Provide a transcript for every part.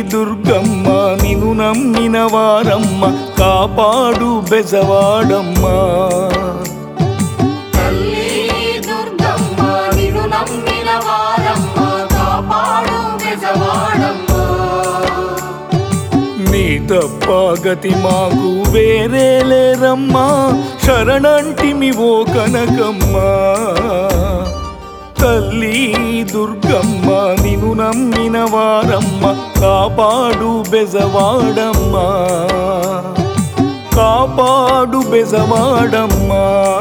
దుర్గమ్మ నిన్ను నమ్మిన వారమ్మ కాపాడు బెజవాడమ్మ తల్లి దుర్గమ్మ నిన్ను నమ్మిన వారమ్మ కాపాడు బెజవాడమ్మ నీ తప్ప గతి మాకు వేరే లేరమ్మా శరణంటిమి ఓ కనకమ్మ తల్లి దుర్గమ్మ నిన్ను నమ్మిన వారమ్మ కాపాడు బెజవాడమ్మ కాపాడు బెజవాడమ్మ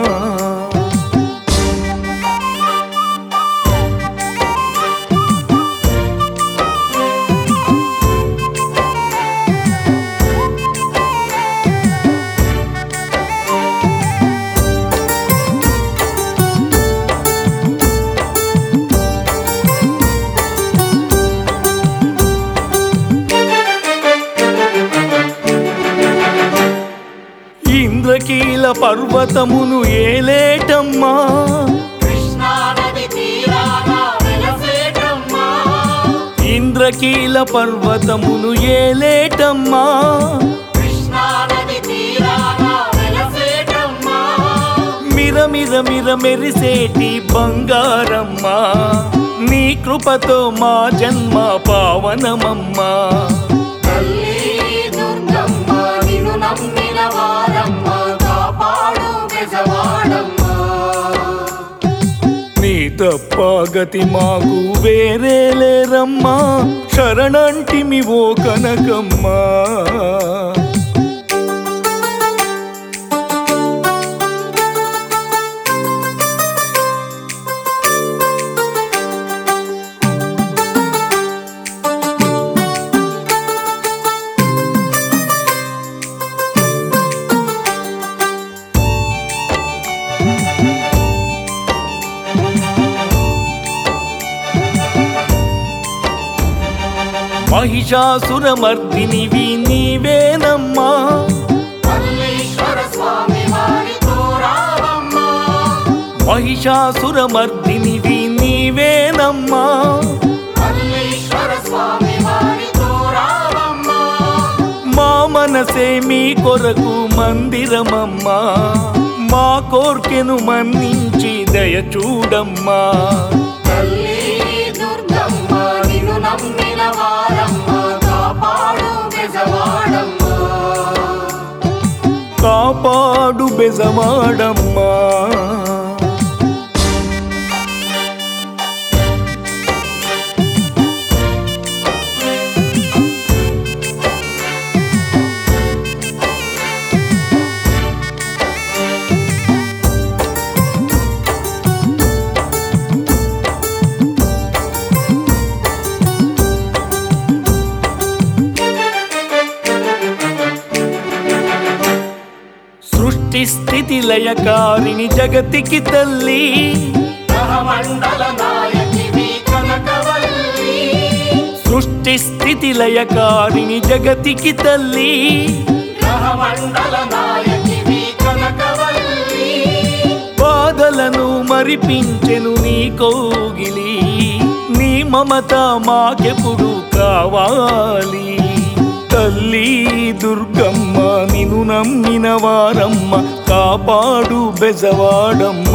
ఇంద్రకీల పర్వతమును ఏలేటమ్మా కృష్ణా నది తీరాన వెలసేటమ్మ ఇంద్రకీల పర్వతమును ఏలేటమ్మా కృష్ణా నది తీరాన వెలసేటమ్మ మిర మిర మిర మెరిసేటి బంగారమ్మా నీ కృపతో మా జన్మ పావనమమ్మా తల్లి దుర్గమ్మ నిన్ను నమ్మిన వారమ్మ కాపాడు బెజవాడమ్మ నీ తప్ప గతి మాకు వేరే లేరమ్మా శరణంటిమి ఓ కనకమ్మా మహిషాసురమర్దినివి నీవేనమ్మా మల్లీశ్వర స్వామి వారితో రావమ్మ మహిషాసురమర్దినివి నీవేనమ్మా మల్లీశ్వర స్వామి వారితో రావమ్మ మా మనసే మీ కొరకు మందిరమమ్మా మా కోర్కెను మన్నించి దయ చూడమ్మా తల్లి దుర్గమ్మ నిన్ను నమ్మిన వారమ్మ కాపాడు బెజవాడమ్మ కాపాడు బెజమాడమ్మా సృష్టి స్థితి లయకారిణి జగతికి తల్లి గ్రహమండల నాయకివి కనకవల్లి సృష్టి స్థితి లయకారిణి జగతికి తల్లి గ్రహమండల నాయకివి కనకవల్లి బాధలను మరిపించెను నీ కోగిలి నీ మమత మాకెప్పుడు కావాలి తల్లి దుర్గమ్మ నిన్ను నమ్మిన వారమ్మ కాపాడు బెజవాడమ్మ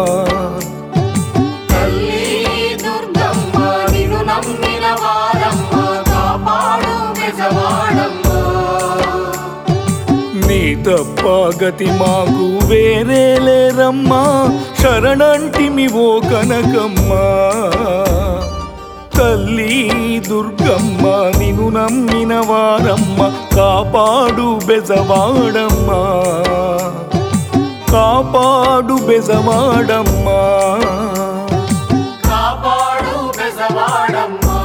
తల్లి దుర్గమ్మ నిన్ను నమ్మిన వారమ్మ కాపాడు బెజవాడమ్మ నీ తప్ప గతి మాకు వేరే లేరమ్మా శరణంటిమి ఓ కనకమ్మా తల్లి దుర్గమ్మ నిన్ను నమ్మిన వారమ్మ కాపాడు బెజవాడమ్మా కాపాడు బెజవాడమ్మా కాపాడు బెజవాడమ్మ